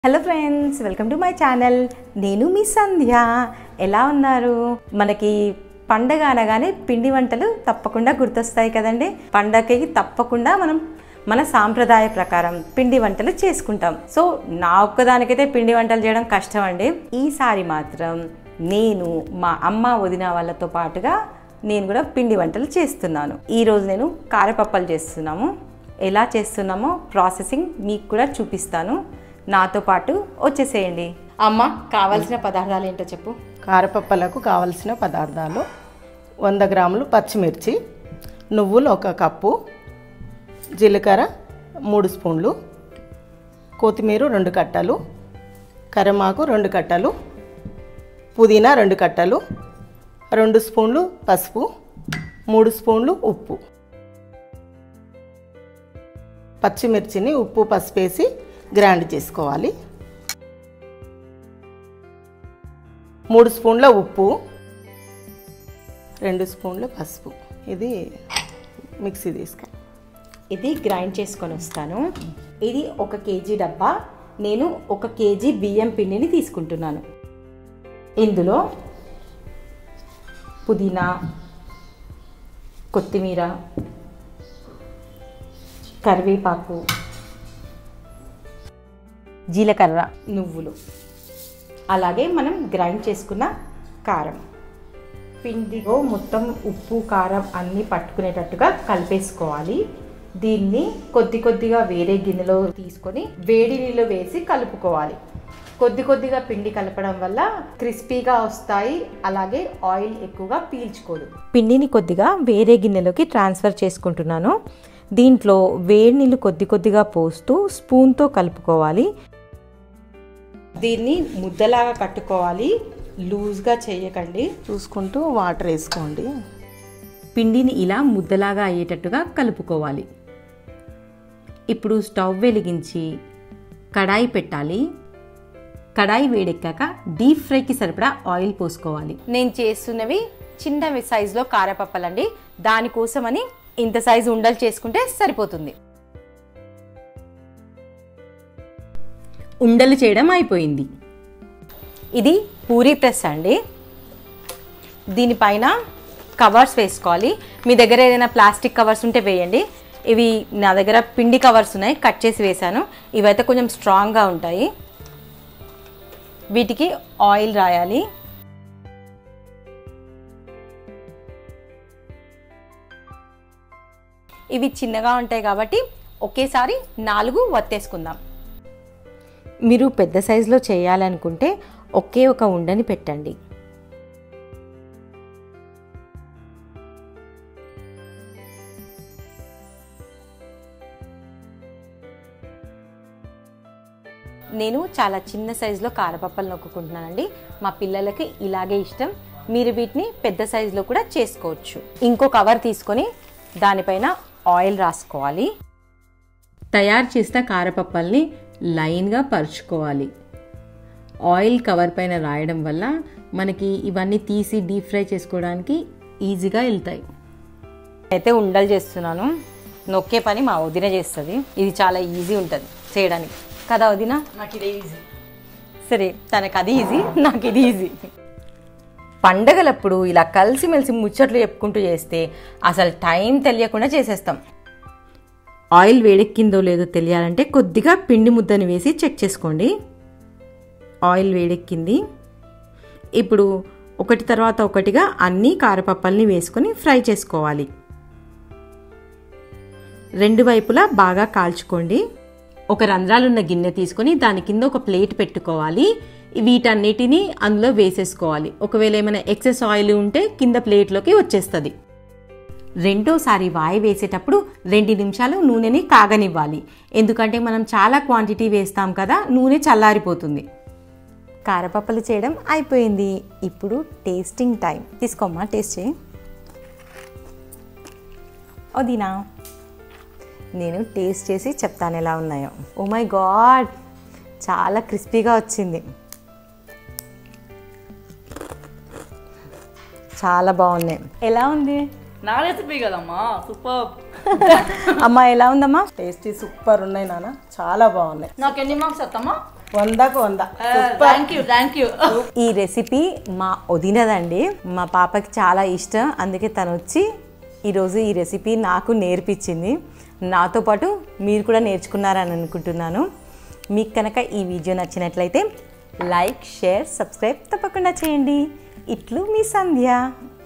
hello friends welcome to my channel నేను మీ సంధ్య ఎలా ఉన్నారు మనకి పండగ అనగానే పిండి వంటలు తప్పకుండా గుర్తొస్తాయి కదండి పండగకి తప్పకుండా మనం మన సాంప్రదాయ ప్రకారం పిండి వంటలు చేసుకుంటాం సో నా ఒక్కదానికైతే పిండి వంటలు చేయడం కష్టం అండి ఈసారి మాత్రం నేను మా అమ్మ వదిన వాళ్ళతో పాటుగా నేను కూడా పిండి వంటలు చేస్తున్నాను ఈరోజు నేను కారపప్పలు చేస్తున్నాము ఎలా చేస్తున్నామో ప్రాసెసింగ్ మీకు కూడా చూపిస్తాను నాతో పాటు వచ్చేసేయండి అమ్మ కావాల్సిన పదార్థాలు ఏంటో చెప్పు కారపప్పలకు కావలసిన పదార్థాలు వంద గ్రాములు పచ్చిమిర్చి నువ్వులు ఒక కప్పు జీలకర్ర మూడు స్పూన్లు కొత్తిమీర రెండు కట్టలు కరిమాకు రెండు కట్టలు పుదీనా రెండు కట్టలు రెండు స్పూన్లు పసుపు మూడు స్పూన్లు ఉప్పు పచ్చిమిర్చిని ఉప్పు పసుపు వేసి గ్రైండ్ చేసుకోవాలి మూడు స్పూన్ల ఉప్పు రెండు స్పూన్ల పసుపు ఇది మిక్సీ తీసుకో ఇది గ్రైండ్ చేసుకొని వస్తాను ఇది ఒక కేజీ డబ్బా నేను ఒక కేజీ బియ్యం పిండిని తీసుకుంటున్నాను ఇందులో పుదీనా కొత్తిమీర కరివేపాకు జీలకర్ర నువ్వులు అలాగే మనం గ్రైండ్ చేసుకున్న కారం పిండిలో మొత్తం ఉప్పు కారం అన్నీ పట్టుకునేటట్టుగా కలిపేసుకోవాలి దీన్ని కొద్ది కొద్దిగా వేరే గిన్నెలో తీసుకొని వేడి నీళ్ళు వేసి కలుపుకోవాలి కొద్ది కొద్దిగా పిండి కలపడం వల్ల క్రిస్పీగా వస్తాయి అలాగే ఆయిల్ ఎక్కువగా పీల్చుకోదు పిండిని కొద్దిగా వేరే గిన్నెలోకి ట్రాన్స్ఫర్ చేసుకుంటున్నాను దీంట్లో వేడి నీళ్ళు కొద్ది కొద్దిగా పోస్తూ స్పూన్తో కలుపుకోవాలి దీన్ని ముద్దలాగా కట్టుకోవాలి లూజ్గా చేయకండి చూసుకుంటూ వాటర్ వేసుకోండి పిండిని ఇలా ముద్దలాగా అయ్యేటట్టుగా కలుపుకోవాలి ఇప్పుడు స్టవ్ వెలిగించి కడాయి పెట్టాలి కడాయి వేడెక్కాక డీప్ ఫ్రైకి సరిపడా ఆయిల్ పోసుకోవాలి నేను చేస్తున్నవి చిన్న సైజులో కారపప్పలండి దానికోసమని ఇంత సైజు ఉండలు చేసుకుంటే సరిపోతుంది ఉండలు చేయడం అయిపోయింది ఇది పూరీ ప్రెస్ అండి దీనిపైన కవర్స్ వేసుకోవాలి మీ దగ్గర ఏదైనా ప్లాస్టిక్ కవర్స్ ఉంటే వేయండి ఇవి నా దగ్గర పిండి కవర్స్ ఉన్నాయి కట్ చేసి వేశాను ఇవైతే కొంచెం స్ట్రాంగ్గా ఉంటాయి వీటికి ఆయిల్ రాయాలి ఇవి చిన్నగా ఉంటాయి కాబట్టి ఒకేసారి నాలుగు వత్తేసుకుందాం మీరు పెద్ద సైజులో చేయాలనుకుంటే ఒకే ఒక ఉండని పెట్టండి నేను చాలా చిన్న సైజులో కారపప్పలు నొక్కుంటున్నానండి మా పిల్లలకి ఇలాగే ఇష్టం మీరు వీటిని పెద్ద సైజులో కూడా చేసుకోవచ్చు ఇంకో కవర్ తీసుకొని దానిపైన ఆయిల్ రాసుకోవాలి తయారు చేసిన కారపప్పల్ని లైన్గా పరుచుకోవాలి ఆయిల్ కవర్ పైన రాయడం వల్ల మనకి ఇవన్నీ తీసి డీప్ ఫ్రై చేసుకోవడానికి ఈజీగా వెళ్తాయి అయితే ఉండలు చేస్తున్నాను నొక్కే పని మా వదిన చేస్తుంది ఇది చాలా ఈజీ ఉంటుంది చేయడానికి కదా వదిన నాకు ఇదే ఈజీ సరే తనకు అది ఈజీ నాకు ఇది ఈజీ పండగలప్పుడు ఇలా కలిసిమెలిసి ముచ్చట్లు చెప్పుకుంటూ చేస్తే అసలు టైం తెలియకుండా చేసేస్తాం ఆయిల్ వేడెక్కిందో లేదో తెలియాలంటే కొద్దిగా పిండి ముద్దని వేసి చెక్ చేసుకోండి ఆయిల్ వేడెక్కింది ఇప్పుడు ఒకటి తర్వాత ఒకటిగా అన్ని కారపప్పల్ని వేసుకొని ఫ్రై చేసుకోవాలి రెండు వైపులా బాగా కాల్చుకోండి ఒక రంధ్రాలున్న గిన్నె తీసుకొని దాని కింద ఒక ప్లేట్ పెట్టుకోవాలి వీటన్నిటిని అందులో వేసేసుకోవాలి ఒకవేళ ఏమైనా ఎక్సెస్ ఆయిల్ ఉంటే కింద ప్లేట్లోకి వచ్చేస్తుంది రెండోసారి వాయి వేసేటప్పుడు రెండు నిమిషాలు నూనెని కాగనివ్వాలి ఎందుకంటే మనం చాలా క్వాంటిటీ వేస్తాం కదా నూనె చల్లారిపోతుంది కారపప్పలు చేయడం అయిపోయింది ఇప్పుడు టేస్టింగ్ టైం తీసుకోమ్మా టేస్ట్ చేయి వదినా నేను టేస్ట్ చేసి చెప్తాను ఎలా ఉన్నాయో ఓ మై గాడ్ చాలా క్రిస్పీగా వచ్చింది చాలా బాగున్నాయి ఎలా ఉంది నా రెసిపీ కదమ్మా సూపర్ అమ్మా ఎలా ఉందమ్మా టేస్టీ సూపర్ ఉన్నాయి నాన్న చాలా బాగున్నాయి నాకు ఎన్ని మార్క్స్ వస్తామా వందకు వంద థ్యాంక్ యూ థ్యాంక్ యూ ఈ రెసిపీ మా వదినదండి మా పాపకి చాలా ఇష్టం అందుకే తను వచ్చి ఈరోజు ఈ రెసిపీ నాకు నేర్పించింది నాతో పాటు మీరు కూడా నేర్చుకున్నారని అనుకుంటున్నాను మీకు కనుక ఈ వీడియో నచ్చినట్లయితే లైక్ షేర్ సబ్స్క్రైబ్ తప్పకుండా చేయండి ఇట్లు మీ సంధ్య